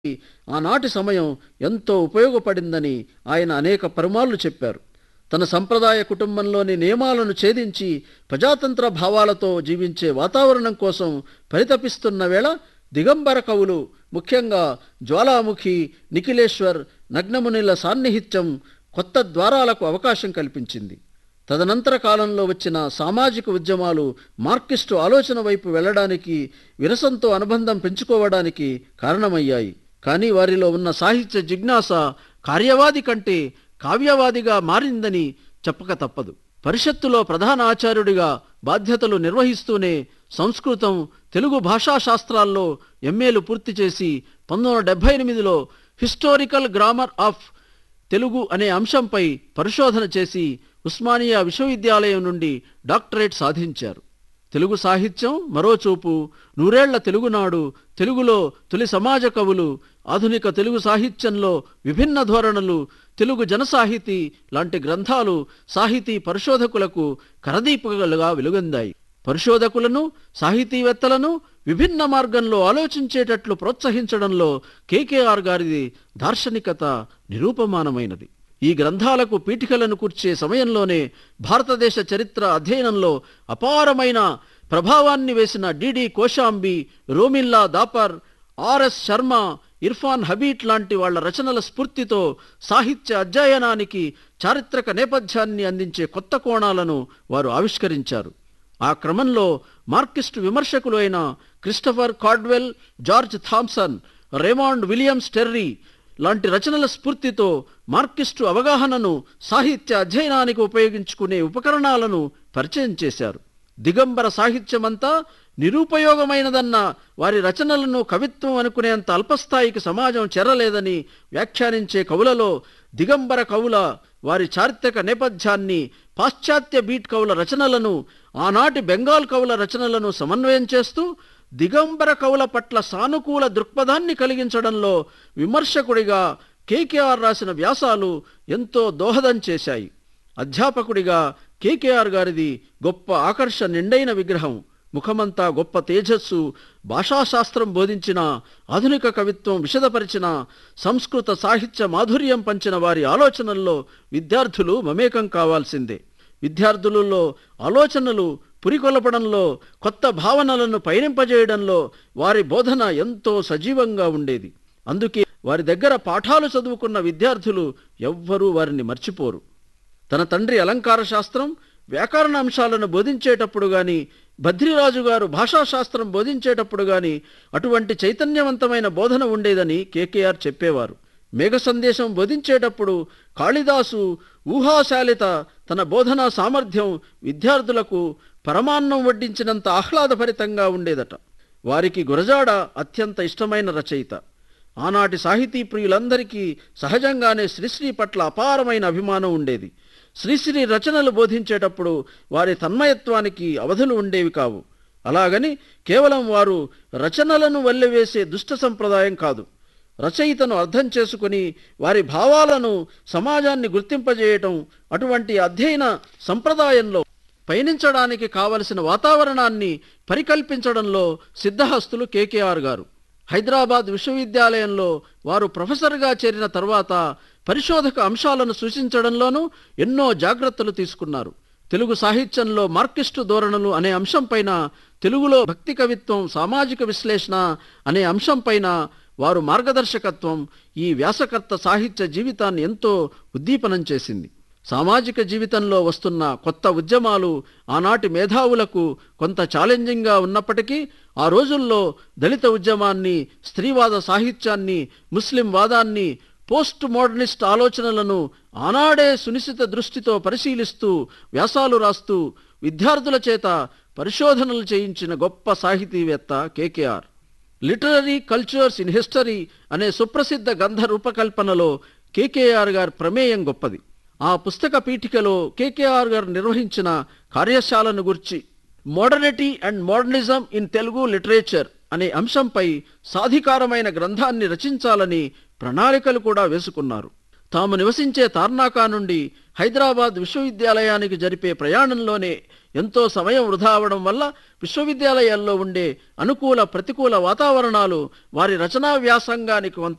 ఆనాటి సమయం ఎంతో ఉపయోగపడిందని ఆయన అనేక పరుమార్లు చెప్పారు తన సంప్రదాయ కుటుంబంలోని నియమాలను ఛేదించి ప్రజాతంత్ర భావాలతో జీవించే వాతావరణం కోసం పరితపిస్తున్న వేళ దిగంబర కవులు ముఖ్యంగా జ్వాలాముఖి నిఖిలేశ్వర్ నగ్నమునిల సాన్నిహిత్యం కొత్త ద్వారాలకు అవకాశం కల్పించింది తదనంతర కాలంలో వచ్చిన సామాజిక ఉద్యమాలు మార్కిస్టు ఆలోచన వైపు వెళ్ళడానికి విరసంతో అనుబంధం పెంచుకోవడానికి కారణమయ్యాయి కానీ వారిలో ఉన్న సాహిత్య జిజ్ఞాస కార్యవాది కంటే కావ్యవాదిగా మారిందని చెప్పక తప్పదు పరిషత్తులో ప్రధాన ఆచార్యుడిగా బాధ్యతలు నిర్వహిస్తూనే సంస్కృతం తెలుగు భాషా శాస్త్రాల్లో ఎంఏలు పూర్తి చేసి పంతొమ్మిది వందల డెబ్బై ఎనిమిదిలో హిస్టారికల్ గ్రామర్ ఆఫ్ తెలుగు అనే అంశంపై పరిశోధన చేసి ఉస్మానియా విశ్వవిద్యాలయం నుండి డాక్టరేట్ సాధించారు తెలుగు సాహిత్యం మరో చూపు నూరేళ్ల తెలుగునాడు తెలుగులో తొలి సమాజ కవులు ఆధునిక తెలుగు సాహిత్యంలో విభిన్న ధోరణులు తెలుగు జనసాహితీ లాంటి గ్రంథాలు సాహితీ పరిశోధకులకు కరదీపకలుగా వెలుగొందాయి పరిశోధకులను సాహితీవేత్తలను విభిన్న మార్గంలో ఆలోచించేటట్లు ప్రోత్సహించడంలో కేకేఆర్ గారిది దార్శనికత నిరూపమానమైనది ఈ గ్రంథాలకు పీఠికలను కూర్చే సమయంలోనే భారతదేశ చరిత్ర అధ్యయనంలో అపారమైన ప్రభావాన్ని వేసిన డిడి కోశాంబి రోమిల్లా దాపర్ ఆర్ఎస్ శర్మ ఇర్ఫాన్ హబీట్ లాంటి వాళ్ళ రచనల స్ఫూర్తితో సాహిత్య అధ్యయనానికి చారిత్రక నేపథ్యాన్ని అందించే కొత్త కోణాలను వారు ఆవిష్కరించారు ఆ క్రమంలో మార్కిస్టు విమర్శకులు అయిన Christopher Caudwell George Thomson Raymond Williams Terry లాంటి రచనల స్ఫూర్తితో మార్కిస్టు అవగాహనను సాహిత్య అధ్యయనానికి ఉపయోగించుకునే ఉపకరణాలను పరిచయం చేశారు దిగంబర సాహిత్యమంతా నిరుపయోగమైనదన్న వారి రచనలను కవిత్వం అనుకునేంత అల్పస్థాయికి సమాజం చేరలేదని వ్యాఖ్యానించే కవులలో దిగంబర కవుల వారి చారిత్రక నేపథ్యాన్ని పాశ్చాత్య బీట్ కవుల రచనలను ఆనాటి బెంగాల్ కవుల రచనలను సమన్వయం చేస్తూ దిగంబర కవుల పట్ల సానుకూల దృక్పథాన్ని కలిగించడంలో విమర్శకుడిగా కేకేఆర్ రాసిన వ్యాసాలు ఎంతో దోహదం చేశాయి అధ్యాపకుడిగా కేకేఆర్ గారిది గొప్ప ఆకర్ష నిండైన విగ్రహం ముఖమంతా గొప్ప తేజస్సు భాషాశాస్త్రం బోధించిన ఆధునిక కవిత్వం విశదపరిచిన సంస్కృత సాహిత్య మాధుర్యం పంచిన వారి ఆలోచనల్లో విద్యార్థులు మమేకం కావాల్సిందే విద్యార్థులలో ఆలోచనలు పురికొల్పడంలో కొత్త భావనలను పయనింపజేయడంలో వారి బోధన ఎంతో సజీవంగా ఉండేది అందుకే వారి దగ్గర పాఠాలు చదువుకున్న విద్యార్థులు ఎవ్వరూ వారిని మర్చిపోరు తన తండ్రి అలంకార శాస్త్రం వ్యాకరణ అంశాలను బోధించేటప్పుడు గాని భద్రిరాజు గారు భాషాశాస్త్రం బోధించేటప్పుడు గాని అటువంటి చైతన్యవంతమైన బోధన ఉండేదని కేకేఆర్ చెప్పేవారు మేఘ సందేశం బోధించేటప్పుడు కాళిదాసు ఊహాశాలిత తన బోధనా సామర్థ్యం విద్యార్థులకు పరమాన్నం వడ్డించినంత ఆహ్లాదభరితంగా ఉండేదట వారికి గురజాడ అత్యంత ఇష్టమైన రచయిత ఆనాటి సాహితీ ప్రియులందరికీ సహజంగానే శ్రీశ్రీ పట్ల అపారమైన అభిమానం ఉండేది శ్రీశ్రీ రచనలు బోధించేటప్పుడు వారి తన్మయత్వానికి అవధులు ఉండేవి కావు అలాగని కేవలం వారు రచనలను వల్లెవేసే దుష్ట సంప్రదాయం కాదు రచయితను అర్థం చేసుకుని వారి భావాలను సమాజాన్ని గుర్తింపజేయటం అటువంటి అధ్యయన సంప్రదాయంలో పయనించడానికి కావలసిన వాతావరణాన్ని పరికల్పించడంలో సిద్ధహస్తులు కేకేఆర్ గారు హైదరాబాద్ విశ్వవిద్యాలయంలో వారు ప్రొఫెసర్గా చేరిన తర్వాత పరిశోధక అంశాలను సూచించడంలోనూ ఎన్నో జాగ్రత్తలు తీసుకున్నారు తెలుగు సాహిత్యంలో మార్కిస్టు ధోరణులు అనే అంశంపైన తెలుగులో భక్తి కవిత్వం సామాజిక విశ్లేషణ అనే అంశంపైన వారు మార్గదర్శకత్వం ఈ వ్యాసకర్త సాహిత్య జీవితాన్ని ఎంతో ఉద్దీపనం చేసింది సామాజిక జీవితంలో వస్తున్న కొత్త ఉద్యమాలు ఆనాటి మేధావులకు కొంత ఛాలెంజింగ్గా ఉన్నప్పటికీ ఆ రోజుల్లో దళిత ఉద్యమాన్ని స్త్రీవాద సాహిత్యాన్ని ముస్లిం వాదాన్ని పోస్ట్ మోడర్నిస్ట్ ఆలోచనలను ఆనాడే సునిశ్చిత దృష్టితో పరిశీలిస్తూ వ్యాసాలు రాస్తూ విద్యార్థుల చేత పరిశోధనలు చేయించిన గొప్ప సాహితీవేత్త KKR literary cultures in history అనే సుప్రసిద్ధ గంధ రూపకల్పనలో కేకేఆర్ గారి ప్రమేయం గొప్పది ఆ పుస్తక పీఠికలో కేకేఆర్ గారు నిర్వహించిన కార్యశాలను గుర్చి modernity and modernism in Telugu literature అనే అంశంపై సాధికారమైన గ్రంథాన్ని రచించాలని ప్రణాళికలు కూడా వేసుకున్నారు తాము నివసించే తార్నాకా నుండి హైదరాబాద్ విశ్వవిద్యాలయానికి జరిపే ప్రయాణంలోనే ఎంతో సమయం వృధా అవడం వల్ల విశ్వవిద్యాలయాల్లో ఉండే అనుకూల ప్రతికూల వాతావరణాలు వారి రచనా వ్యాసంగానికి కొంత